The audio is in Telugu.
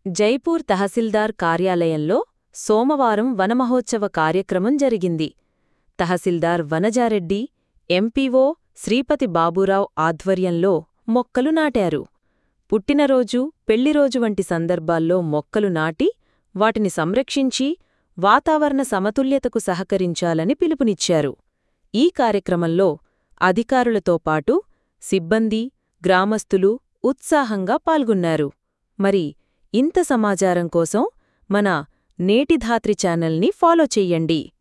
జైపూర్ తహసీల్దార్ కార్యాలయంలో సోమవారం వనమహోత్సవ కార్యక్రమం జరిగింది తహసీల్దార్ వనజారెడ్డి ఎంపీఓ శ్రీపతి బాబూరావు ఆధ్వర్యంలో మొక్కలు నాటారు పుట్టినరోజు పెళ్లిరోజు వంటి సందర్భాల్లో మొక్కలు నాటి వాటిని సంరక్షించి వాతావరణ సమతుల్యతకు సహకరించాలని పిలుపునిచ్చారు ఈ కార్యక్రమంలో అధికారులతో పాటు సిబ్బంది గ్రామస్తులు ఉత్సాహంగా పాల్గొన్నారు మరి ఇంత సమాచారం కోసం మన నేటి ధాత్రి ఛానల్ని ఫాలో చెయ్యండి